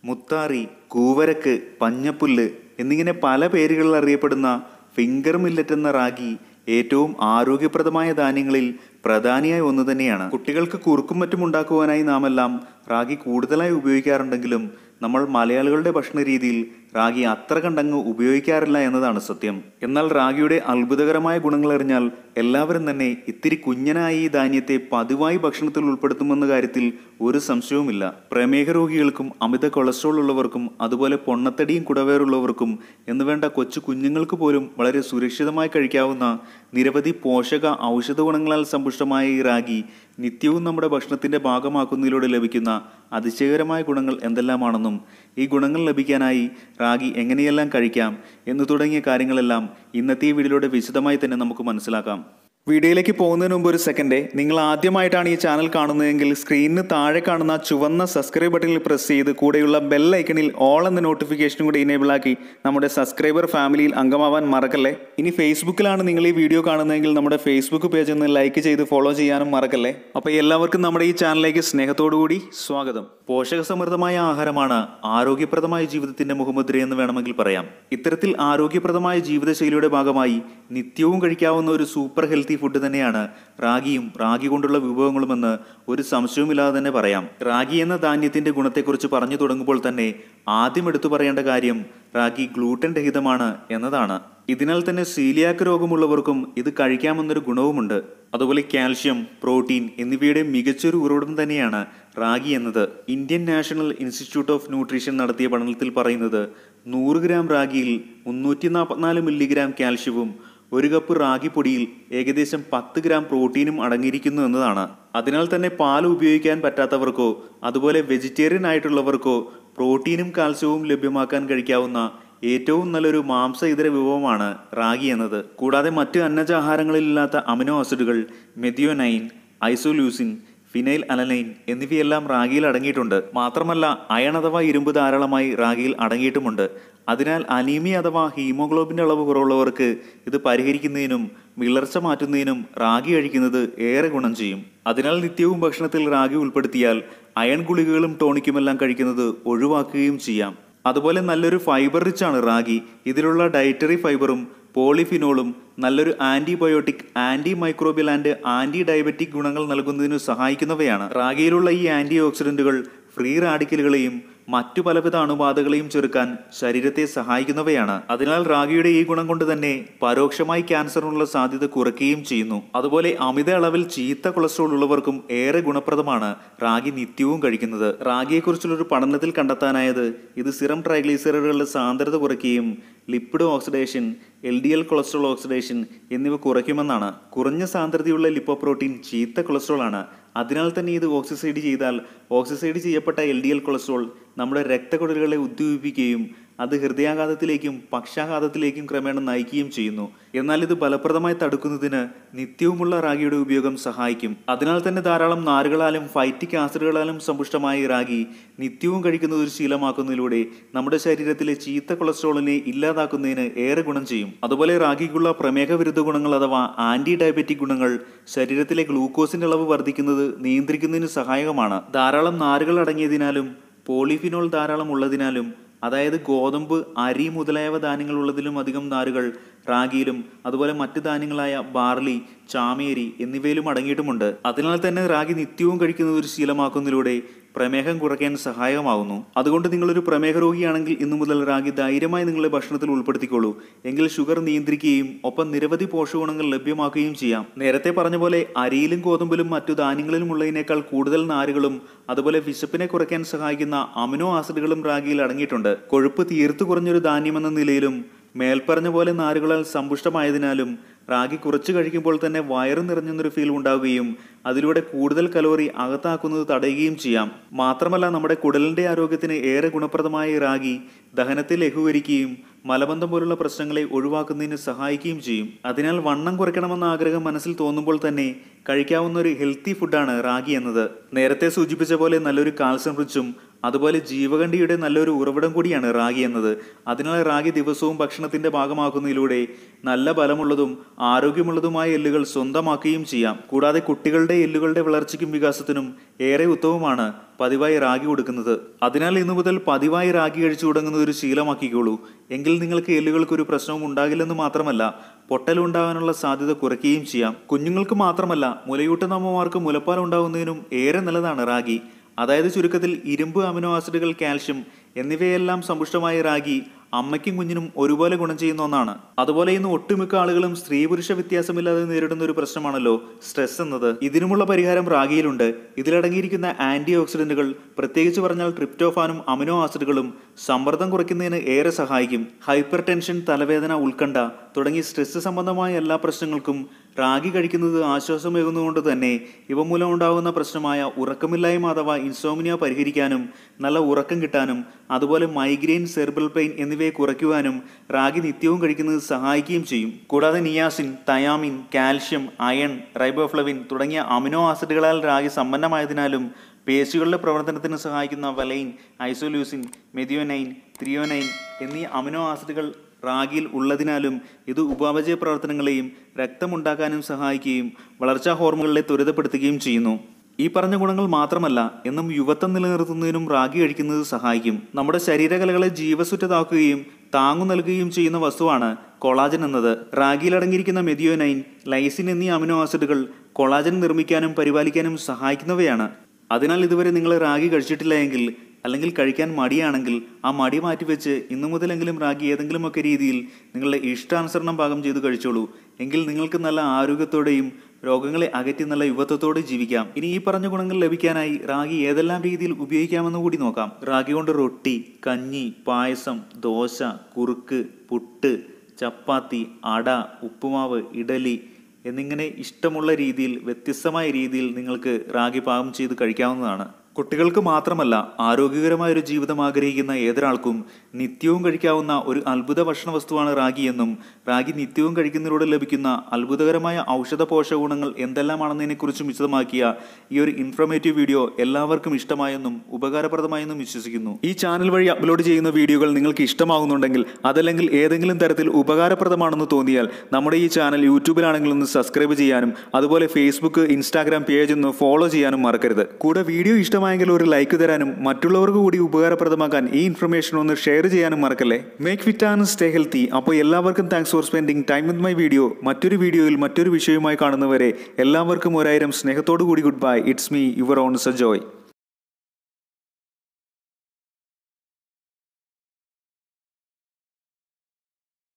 മുത്താറി കൂവരക്ക് പഞ്ഞപ്പുല്ല് എന്നിങ്ങനെ പല പേരുകളിൽ അറിയപ്പെടുന്ന ഫിംഗർ മില്ലറ്റ് എന്ന റാഗി ഏറ്റവും ആരോഗ്യപ്രദമായ ധാന്യങ്ങളിൽ പ്രധാനിയായ ഒന്ന് തന്നെയാണ് കുട്ടികൾക്ക് കുറുക്കും മറ്റും ഉണ്ടാക്കുവാനായി നാമെല്ലാം റാഗി കൂടുതലായി ഉപയോഗിക്കാറുണ്ടെങ്കിലും നമ്മൾ മലയാളികളുടെ ഭക്ഷണ രീതിയിൽ റാഗി അത്ര കണ്ടങ്ങ് ഉപയോഗിക്കാറില്ല എന്നതാണ് സത്യം എന്നാൽ റാഗിയുടെ അത്ഭുതകരമായ ഗുണങ്ങൾ അറിഞ്ഞാൽ എല്ലാവരും തന്നെ ഇത്തിരി കുഞ്ഞനായ ഈ ധാന്യത്തെ പതിവായി ഭക്ഷണത്തിൽ ഉൾപ്പെടുത്തുമെന്ന കാര്യത്തിൽ ഒരു സംശയവുമില്ല പ്രമേഹ രോഗികൾക്കും അമിത കൊളസ്ട്രോൾ ഉള്ളവർക്കും അതുപോലെ പൊണ്ണത്തടിയും കുടവേറുള്ളവർക്കും എന്നുവേണ്ട കൊച്ചു കുഞ്ഞുങ്ങൾക്ക് പോലും വളരെ സുരക്ഷിതമായി കഴിക്കാവുന്ന നിരവധി പോഷക ഔഷധ ഗുണങ്ങളാൽ സമ്പുഷ്ടമായ ഈ റാഗി നിത്യവും നമ്മുടെ ഭക്ഷണത്തിന്റെ ഭാഗമാക്കുന്നതിലൂടെ ലഭിക്കുന്ന അതിശയകരമായ ഗുണങ്ങൾ എന്തെല്ലാമാണെന്നും ഈ ഗുണങ്ങൾ ലഭിക്കാനായി റാഗി എങ്ങനെയെല്ലാം കഴിക്കാം എന്നു തുടങ്ങിയ കാര്യങ്ങളെല്ലാം ഇന്നത്തെ ഈ വീഡിയോയിലൂടെ വിശദമായി തന്നെ നമുക്ക് മനസ്സിലാക്കാം വീഡിയോയിലേക്ക് പോകുന്നതിന് മുമ്പ് ഒരു സെക്കൻഡ് നിങ്ങൾ ആദ്യമായിട്ടാണ് ഈ ചാനൽ കാണുന്നതെങ്കിൽ സ്ക്രീനിന് താഴെ കാണുന്ന ചുവന്ന സബ്സ്ക്രൈബ് ബട്ടണിൽ പ്രസ് ചെയ്ത് കൂടെയുള്ള ബെൽ ഐക്കണിൽ ഓൾ എന്ന നോട്ടിഫിക്കേഷനും കൂടി ഇനേബിൾ ആക്കി നമ്മുടെ സബ്സ്ക്രൈബർ ഫാമിലിയിൽ അംഗമാവാൻ മറക്കല്ലേ ഇനി ഫേസ്ബുക്കിലാണ് നിങ്ങൾ ഈ വീഡിയോ കാണുന്നതെങ്കിൽ നമ്മുടെ ഫേസ്ബുക്ക് പേജ് ഒന്ന് ലൈക്ക് ചെയ്ത് ഫോളോ ചെയ്യാനും മറക്കല്ലേ അപ്പോൾ എല്ലാവർക്കും നമ്മുടെ ഈ ചാനലിലേക്ക് സ്നേഹത്തോടു കൂടി സ്വാഗതം പോഷകസമൃദ്ധമായ ആഹാരമാണ് ആരോഗ്യപ്രദമായ ജീവിതത്തിന്റെ മുഖമുദ്ര എന്ന് വേണമെങ്കിൽ പറയാം ഇത്തരത്തിൽ ആരോഗ്യപ്രദമായ ജീവിതശൈലിയുടെ ഭാഗമായി നിത്യവും കഴിക്കാവുന്ന ഒരു സൂപ്പർ ഹെൽത്തി ഫുഡ് തന്നെയാണ് റാഗിയും റാഗി കൊണ്ടുള്ള വിഭവങ്ങളുമെന്ന് ഒരു സംശയവുമില്ലാതെ തന്നെ പറയാം റാഗി എന്ന ധാന്യത്തിന്റെ ഗുണത്തെക്കുറിച്ച് പറഞ്ഞു തുടങ്ങുമ്പോൾ തന്നെ ആദ്യം എടുത്തു പറയേണ്ട കാര്യം റാഗി ഗ്ലൂട്ടൻ രഹിതമാണ് എന്നതാണ് ഇതിനാൽ തന്നെ സീലിയാക്ക് രോഗമുള്ളവർക്കും ഇത് കഴിക്കാമെന്നൊരു ഗുണവുമുണ്ട് അതുപോലെ കാൽഷ്യം പ്രോട്ടീൻ എന്നിവയുടെ മികച്ചൊരു ഉറവിടം തന്നെയാണ് റാഗി എന്നത് Indian National Institute of Nutrition നടത്തിയ പഠനത്തിൽ പറയുന്നത് നൂറ് ഗ്രാം റാഗിയിൽ മുന്നൂറ്റി നാൽപ്പത്തിനാല് മില്ലിഗ്രാം കാൽഷ്യവും ഒരു കപ്പ് റാഗി പൊടിയിൽ ഏകദേശം പത്ത് ഗ്രാം പ്രോട്ടീനും അടങ്ങിയിരിക്കുന്നു എന്നതാണ് അതിനാൽ തന്നെ പാൽ ഉപയോഗിക്കാൻ പറ്റാത്തവർക്കോ അതുപോലെ വെജിറ്റേറിയൻ ആയിട്ടുള്ളവർക്കോ പ്രോട്ടീനും കാൽസ്യവും ലഭ്യമാക്കാൻ കഴിക്കാവുന്ന ഏറ്റവും നല്ലൊരു മാംസ ഇതര വിഭവമാണ് റാഗി എന്നത് കൂടാതെ മറ്റ് അന്നജാഹാരങ്ങളിലില്ലാത്ത അമിനോ ആസിഡുകൾ മെതിയോനൈൻ ഐസോലൂസിൻ ഫിനൈൽ അലനൈൻ എന്നിവയെല്ലാം റാഗിയിൽ അടങ്ങിയിട്ടുണ്ട് മാത്രമല്ല അയൺ അഥവാ ഇരുമ്പ് ധാരാളമായി റാഗിയിൽ അടങ്ങിയിട്ടുമുണ്ട് അതിനാൽ അനീമിയ അഥവാ ഹീമോഗ്ലോബിന്റെ അളവ് കുറവുള്ളവർക്ക് ഇത് പരിഹരിക്കുന്നതിനും വിളർച്ച മാറ്റുന്നതിനും റാഗി കഴിക്കുന്നത് ഏറെ ഗുണം ചെയ്യും അതിനാൽ നിത്യവും ഭക്ഷണത്തിൽ റാഗി ഉൾപ്പെടുത്തിയാൽ അയൺ ഗുളികകളും ടോണിക്കുമെല്ലാം കഴിക്കുന്നത് ഒഴിവാക്കുകയും ചെയ്യാം അതുപോലെ നല്ലൊരു ഫൈബർ റിച്ച് ആണ് റാഗി ഇതിലുള്ള ഡയറ്ററി ഫൈബറും പോളിഫിനോളും നല്ലൊരു antibiotic anti microbial and anti diabetic ഗുണങ്ങൾ നൽകുന്നതിന് സഹായിക്കുന്നവയാണ് റാഗിയിലുള്ള ഈ ആന്റി ഓക്സിഡന്റുകൾ ഫ്രീ റാഡിക്കലുകളെയും മറ്റു പലവിധ അണുബാധകളെയും ചെറുക്കാൻ ശരീരത്തെ സഹായിക്കുന്നവയാണ് അതിനാൽ റാഗിയുടെ ഈ ഗുണം കൊണ്ട് തന്നെ പരോക്ഷമായി ക്യാൻസറിനുള്ള സാധ്യത കുറയ്ക്കുകയും ചെയ്യുന്നു അതുപോലെ അമിത അളവിൽ ചീത്ത കൊളസ്ട്രോൾ ഉള്ളവർക്കും ഏറെ ഗുണപ്രദമാണ് റാഗി നിത്യവും കഴിക്കുന്നത് റാഗിയെക്കുറിച്ചുള്ള ഒരു പഠനത്തിൽ കണ്ടെത്താനായത് ഇത് സിറം ട്രൈഗ്ലിസറിഡുകളുടെ സാന്ദ്രത കുറയ്ക്കുകയും lipid oxidation L D L cholesterol oxidation എന്നിവ കുറയ്ക്കുമെന്നാണ് കുറഞ്ഞ സാന്ദ്രതയുള്ള ലിപ്പോപ്രോട്ടീൻ ചീത്ത കൊളസ്ട്രോൾ ആണ് അതിനാൽ തന്നെ ഇത് ഓക്സിസൈഡ് ചെയ്താൽ ഓക്സിസൈഡ് ചെയ്യപ്പെട്ട എൽ ഡി എൽ കൊളസ്ട്രോൾ നമ്മുടെ രക്തക്കുഴലുകളെ ഉദ്ദീപിപ്പിക്കുകയും അത് ഹൃദയാഘാതത്തിലേക്കും പക്ഷാഘാതത്തിലേക്കും ക്രമേണ നയിക്കുകയും ചെയ്യുന്നു എന്നാൽ ഇത് ഫലപ്രദമായി തടുക്കുന്നതിന് നിത്യവുമുള്ള റാഗിയുടെ ഉപയോഗം സഹായിക്കും അതിനാൽ തന്നെ ധാരാളം നാരുകളാലും ഫൈറ്റിക് ആസിഡുകളാലും സമ്പുഷ്ടമായ ഈ റാഗി നിത്യവും കഴിക്കുന്നത് ഒരു ശീലമാക്കുന്നതിലൂടെ നമ്മുടെ ശരീരത്തിലെ ചീത്ത കൊളസ്ട്രോളിനെ ഇല്ലാതാക്കുന്നതിന് ഏറെ ഗുണം ചെയ്യും അതുപോലെ റാഗിക്കുള്ള പ്രമേഹ വിരുദ്ധ ഗുണങ്ങൾ അഥവാ ആന്റി ഡയബറ്റിക് ഗുണങ്ങൾ ശരീരത്തിലെ ഗ്ലൂക്കോസിന്റെ അളവ് വർദ്ധിക്കുന്നത് നിയന്ത്രിക്കുന്നതിന് സഹായകമാണ് ധാരാളം നാരുകൾ അടങ്ങിയതിനാലും പോളിഫിനോൾ ധാരാളം ഉള്ളതിനാലും അതായത് ഗോതമ്പ് അരി മുതലായവ ധാന്യങ്ങൾ ഉള്ളതിലും അധികം നാരുകൾ റാഗിയിലും അതുപോലെ മറ്റ് ധാന്യങ്ങളായ ബാർലി ചാമേരി എന്നിവയിലും അടങ്ങിയിട്ടുമുണ്ട് അതിനാൽ തന്നെ റാഗി നിത്യവും കഴിക്കുന്നത് ഒരു ശീലമാക്കുന്നതിലൂടെ പ്രമേഹം കുറയ്ക്കാൻ സഹായകമാകുന്നു അതുകൊണ്ട് നിങ്ങളൊരു പ്രമേഹ രോഗിയാണെങ്കിൽ ഇന്നു മുതൽ റാഗി ധൈര്യമായി നിങ്ങളുടെ ഭക്ഷണത്തിൽ ഉൾപ്പെടുത്തിക്കോളൂ എങ്കിൽ ഷുഗർ നിയന്ത്രിക്കുകയും ഒപ്പം നിരവധി പോഷകഗുണങ്ങൾ ലഭ്യമാക്കുകയും ചെയ്യാം നേരത്തെ പറഞ്ഞ പോലെ അരിയിലും ഗോതമ്പിലും മറ്റു ധാന്യങ്ങളിലും ഉള്ളതിനേക്കാൾ കൂടുതൽ നാരുകളും അതുപോലെ വിശപ്പിനെ കുറയ്ക്കാൻ സഹായിക്കുന്ന അമിനോ ആസിഡുകളും റാഗിയിൽ അടങ്ങിയിട്ടുണ്ട് കൊഴുപ്പ് തീർത്തു കുറഞ്ഞൊരു ധാന്യമെന്ന നിലയിലും മേൽപ്പറഞ്ഞ പോലെ നാരുകളാൽ സമ്പുഷ്ടമായതിനാലും റാഗി കുറച്ച് കഴിക്കുമ്പോൾ തന്നെ വയറ് നിറഞ്ഞെന്നൊരു ഫീൽ ഉണ്ടാവുകയും അതിലൂടെ കൂടുതൽ കലോറി അകത്താക്കുന്നത് തടയുകയും ചെയ്യാം മാത്രമല്ല നമ്മുടെ കുടലിന്റെ ആരോഗ്യത്തിന് ഏറെ ഗുണപ്രദമായ ഈ റാഗി ദഹനത്തെ ലഘൂകരിക്കുകയും മലബന്ധം പോലുള്ള പ്രശ്നങ്ങളെ ഒഴിവാക്കുന്നതിന് സഹായിക്കുകയും ചെയ്യും അതിനാൽ വണ്ണം കുറയ്ക്കണമെന്ന ആഗ്രഹം മനസ്സിൽ തോന്നുമ്പോൾ തന്നെ കഴിക്കാവുന്ന ഒരു ഹെൽത്തി ഫുഡാണ് റാഗി എന്നത് നേരത്തെ സൂചിപ്പിച്ച പോലെ നല്ലൊരു കാൽസ്യം റിച്ചും അതുപോലെ ജീവകണ്ഠിയുടെ നല്ലൊരു ഉറവിടം കൂടിയാണ് റാഗി എന്നത് അതിനാൽ റാഗി ദിവസവും ഭക്ഷണത്തിന്റെ ഭാഗമാക്കുന്നതിലൂടെ നല്ല ബലമുള്ളതും ആരോഗ്യമുള്ളതുമായ എല്ലുകൾ സ്വന്തമാക്കുകയും ചെയ്യാം കൂടാതെ കുട്ടികളുടെ എല്ലുകളുടെ വളർച്ചയ്ക്കും വികാസത്തിനും ഏറെ ഉത്തമമാണ് പതിവായി റാഗി കൊടുക്കുന്നത് അതിനാൽ ഇന്നു മുതൽ പതിവായി റാഗി കഴിച്ചു തുടങ്ങുന്നത് ഒരു ശീലമാക്കിക്കോളൂ എങ്കിൽ നിങ്ങൾക്ക് എല്ലുകൾക്ക് ഒരു പ്രശ്നവും ഉണ്ടാകില്ലെന്ന് മാത്രമല്ല പൊട്ടലുണ്ടാകാനുള്ള സാധ്യത കുറയ്ക്കുകയും ചെയ്യാം കുഞ്ഞുങ്ങൾക്ക് മാത്രമല്ല മുലയൂട്ടുന്ന അമ്മമാർക്ക് മുലപ്പാൽ ഉണ്ടാകുന്നതിനും ഏറെ നല്ലതാണ് റാഗി അതായത് ചുരുക്കത്തിൽ ഇരുമ്പ് അമിനോ ആസിഡുകൾ കാൽഷ്യം എന്നിവയെല്ലാം സമ്പുഷ്ടമായ റാഗി അമ്മയ്ക്കും കുഞ്ഞിനും ഒരുപോലെ ഗുണം ചെയ്യുന്ന ഒന്നാണ് അതുപോലെ ഇന്ന് ഒട്ടുമിക്ക ആളുകളും സ്ത്രീ പുരുഷ വ്യത്യാസമില്ലാതെ നേരിടുന്ന ഒരു പ്രശ്നമാണല്ലോ സ്ട്രെസ് എന്നത് ഇതിനുമുള്ള പരിഹാരം റാഗിയിലുണ്ട് ഇതിലടങ്ങിയിരിക്കുന്ന ആന്റി ഓക്സിഡന്റുകൾ പ്രത്യേകിച്ച് പറഞ്ഞാൽ ട്രിപ്റ്റോഫാനും അമിനോ ആസിഡുകളും സമ്മർദ്ദം കുറയ്ക്കുന്നതിന് ഏറെ സഹായിക്കും ഹൈപ്പർ ടെൻഷൻ തലവേദന ഉത്കണ്ഠ തുടങ്ങി സ്ട്രെസ് സംബന്ധമായ എല്ലാ പ്രശ്നങ്ങൾക്കും റാഗി കഴിക്കുന്നത് ആശ്വാസമേകുന്നതുകൊണ്ട് തന്നെ ഇവ മൂലം ഉണ്ടാകുന്ന പ്രശ്നമായ ഉറക്കമില്ലായ്മ അഥവാ ഇൻസോമിനിയ പരിഹരിക്കാനും നല്ല ഉറക്കം കിട്ടാനും അതുപോലെ മൈഗ്രെയിൻ സെർബൽ പെയിൻ എന്നിവയെ കുറയ്ക്കുവാനും റാഗി നിത്യവും കഴിക്കുന്നത് സഹായിക്കുകയും ചെയ്യും കൂടാതെ niacin thiamine calcium iron riboflavin തുടങ്ങിയ അമിനോ ആസിഡുകളാൽ റാഗി സമ്പന്നമായതിനാലും പേശികളുടെ പ്രവർത്തനത്തിന് സഹായിക്കുന്ന വലൈൻ ഐസോലൂസിൻ മെതിയോനൈൻ ത്രിയോനൈൻ എന്നീ അമിനോ ആസിഡുകൾ റാഗിയിൽ ഉള്ളതിനാലും ഇത് ഉപാപചയ പ്രവർത്തനങ്ങളെയും രക്തമുണ്ടാക്കാനും സഹായിക്കുകയും വളർച്ചാ ഹോർമോണുകളെ ത്വരിതപ്പെടുത്തുകയും ചെയ്യുന്നു ഈ പറഞ്ഞ ഗുണങ്ങൾ മാത്രമല്ല എന്നും യുവത്വം നിലനിർത്തുന്നതിനും റാഗി കഴിക്കുന്നത് സഹായിക്കും നമ്മുടെ ശരീരകലകളെ ജീവസുറ്റതാക്കുകയും താങ്ങു നൽകുകയും ചെയ്യുന്ന വസ്തുവാണ് കൊളാജൻ എന്നത് റാഗിയിൽ അടങ്ങിയിരിക്കുന്ന മെതിയോനൈൻ ലൈസിൻ എന്നീ അമിനോ ആസിഡുകൾ കൊളാജൻ നിർമ്മിക്കാനും പരിപാലിക്കാനും സഹായിക്കുന്നവയാണ് അതിനാൽ ഇതുവരെ നിങ്ങൾ റാഗി കഴിച്ചിട്ടില്ല എങ്കിൽ അല്ലെങ്കിൽ കഴിക്കാൻ മടിയാണെങ്കിൽ ആ മടി മാറ്റിവെച്ച് ഇന്നു മുതലെങ്കിലും റാഗി ഏതെങ്കിലുമൊക്കെ രീതിയിൽ നിങ്ങളുടെ ഇഷ്ടാനുസരണം പാകം ചെയ്ത് കഴിച്ചോളൂ എങ്കിൽ നിങ്ങൾക്ക് നല്ല ആരോഗ്യത്തോടെയും രോഗങ്ങളെ അകറ്റി നല്ല യുവത്വത്തോടെ ജീവിക്കാം ഇനി ഈ പറഞ്ഞ ഗുണങ്ങൾ ലഭിക്കാനായി റാഗി ഏതെല്ലാം രീതിയിൽ ഉപയോഗിക്കാമെന്ന് കൂടി നോക്കാം റാഗി കൊണ്ട് റൊട്ടി കഞ്ഞി പായസം ദോശ കുറുക്ക് പുട്ട് ചപ്പാത്തി അട ഉപ്പുമാവ് ഇഡലി എന്നിങ്ങനെ ഇഷ്ടമുള്ള രീതിയിൽ വ്യത്യസ്തമായ രീതിയിൽ നിങ്ങൾക്ക് റാഗി പാകം ചെയ്ത് കഴിക്കാവുന്നതാണ് കുട്ടികൾക്ക് മാത്രമല്ല ആരോഗ്യകരമായ ഒരു ജീവിതം ആഗ്രഹിക്കുന്ന ഏതൊരാൾക്കും നിത്യവും കഴിക്കാവുന്ന ഒരു അത്ഭുത ഭക്ഷണ വസ്തുവാണ് റാഗി എന്നും റാഗി നിത്യവും കഴിക്കുന്നതിലൂടെ ലഭിക്കുന്ന അത്ഭുതകരമായ ഔഷധ പോഷക ഗുണങ്ങൾ എന്തെല്ലാമാണെന്നതിനെക്കുറിച്ചും വിശദമാക്കിയ ഈ ഒരു ഇൻഫർമേറ്റീവ് വീഡിയോ എല്ലാവർക്കും ഇഷ്ടമായെന്നും ഉപകാരപ്രദമായെന്നും വിശ്വസിക്കുന്നു ഈ ചാനൽ വഴി അപ്ലോഡ് ചെയ്യുന്ന വീഡിയോകൾ നിങ്ങൾക്ക് ഇഷ്ടമാകുന്നുണ്ടെങ്കിൽ അതല്ലെങ്കിൽ ഏതെങ്കിലും തരത്തിൽ ഉപകാരപ്രദമാണെന്ന് തോന്നിയാൽ നമ്മുടെ ഈ ചാനൽ യൂട്യൂബിലാണെങ്കിൽ ഒന്ന് സബ്സ്ക്രൈബ് ചെയ്യാനും അതുപോലെ ഫേസ്ബുക്ക് ഇൻസ്റ്റാഗ്രാം പേജ് ഒന്ന് ഫോളോ ചെയ്യാനും മറക്കരുത് കൂടെ വീഡിയോ ഇഷ്ടമായെങ്കിൽ ഒരു ലൈക്ക് തരാനും മറ്റുള്ളവർക്ക് കൂടി ഉപകാരപ്രദമാക്കാൻ ഈ ഇൻഫർമേഷൻ ഒന്ന് ഷെയർ ചെയ്യാനും മറക്കല്ലേ make fit and stay healthy അപ്പോൾ എല്ലാവർക്കും thanks for spending time with my video മറ്റൊരു വീഡിയോയിൽ മറ്റൊരു വിഷയവുമായി കാണുന്നവരെ എല്ലാവർക്കും ഒരായിരം സ്നേഹത്തോടു കൂടി goodbye it's me your own Sajoy